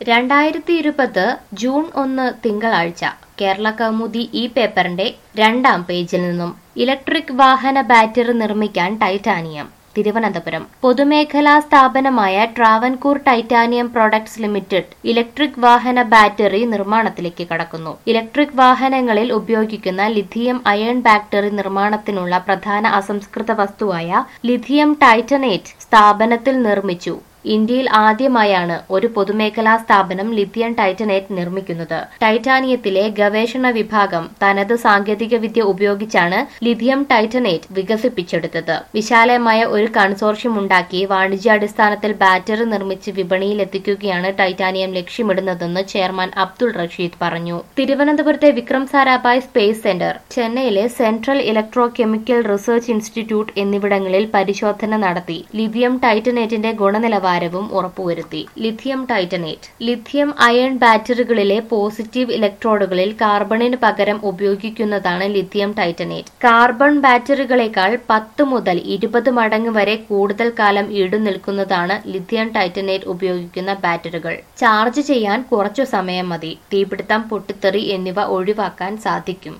രണ്ടായിരത്തി ഇരുപത് ജൂൺ ഒന്ന് തിങ്കളാഴ്ച കേരള കൗമുദി ഈ പേപ്പറിന്റെ രണ്ടാം പേജിൽ നിന്നും ഇലക്ട്രിക് വാഹന ബാറ്ററി നിർമ്മിക്കാൻ ടൈറ്റാനിയം തിരുവനന്തപുരം പൊതുമേഖലാ സ്ഥാപനമായ Travancore titanium products limited electric വാഹന ബാറ്ററി നിർമ്മാണത്തിലേക്ക് കടക്കുന്നു ഇലക്ട്രിക് വാഹനങ്ങളിൽ ഉപയോഗിക്കുന്ന ലിഥിയം അയൺ ബാറ്ററി നിർമ്മാണത്തിനുള്ള പ്രധാന അസംസ്കൃത വസ്തുവായ ലിഥിയം ടൈറ്റനേറ്റ് സ്ഥാപനത്തിൽ നിർമ്മിച്ചു ഇന്ത്യയിൽ ആദ്യമായാണ് ഒരു പൊതുമേഖലാ സ്ഥാപനം ലിഥിയം ടൈറ്റനേറ്റ് നിർമ്മിക്കുന്നത് ടൈറ്റാനിയത്തിലെ ഗവേഷണ വിഭാഗം തനത് സാങ്കേതികവിദ്യ ഉപയോഗിച്ചാണ് ലിഥിയം ടൈറ്റനേറ്റ് വികസിപ്പിച്ചെടുത്തത് വിശാലമായ ഒരു കൺസോർഷ്യം ഉണ്ടാക്കി വാണിജ്യാടിസ്ഥാനത്തിൽ ബാറ്ററി നിർമ്മിച്ച് വിപണിയിൽ എത്തിക്കുകയാണ് ടൈറ്റാനിയം ലക്ഷ്യമിടുന്നതെന്ന് ചെയർമാൻ അബ്ദുൾ റഷീദ് പറഞ്ഞു തിരുവനന്തപുരത്തെ വിക്രം സാരാഭായ് സ്പേസ് സെന്റർ ചെന്നൈയിലെ central electrochemical research institute എന്നിവിടങ്ങളിൽ പരിശോധന നടത്തി ലിഥിയം ടൈറ്റനേറ്റിന്റെ ഗുണനിലവാരവും ഉറപ്പുവരുത്തി ലിഥിയം ടൈറ്റനേറ്റ് ലിഥിയം അയൺ ബാറ്ററികളിലെ പോസിറ്റീവ് ഇലക്ട്രോഡുകളിൽ കാർബണിന് പകരം ഉപയോഗിക്കുന്നതാണ് ലിഥിയം ടൈറ്റനേറ്റ് കാർബൺ ബാറ്ററികളെക്കാൾ പത്ത് മുതൽ ഇരുപത് മടങ്ങ് വരെ കൂടുതൽ കാലം ഈടുനിൽക്കുന്നതാണ് ലിഥിയം ടൈറ്റനേറ്റ് ഉപയോഗിക്കുന്ന ബാറ്ററികൾ ചാർജ് ചെയ്യാൻ കുറച്ചു സമയം മതി തീപിടുത്തം പൊട്ടിത്തെറി എന്നിവ ഒഴിവാക്കാൻ സാധിക്കും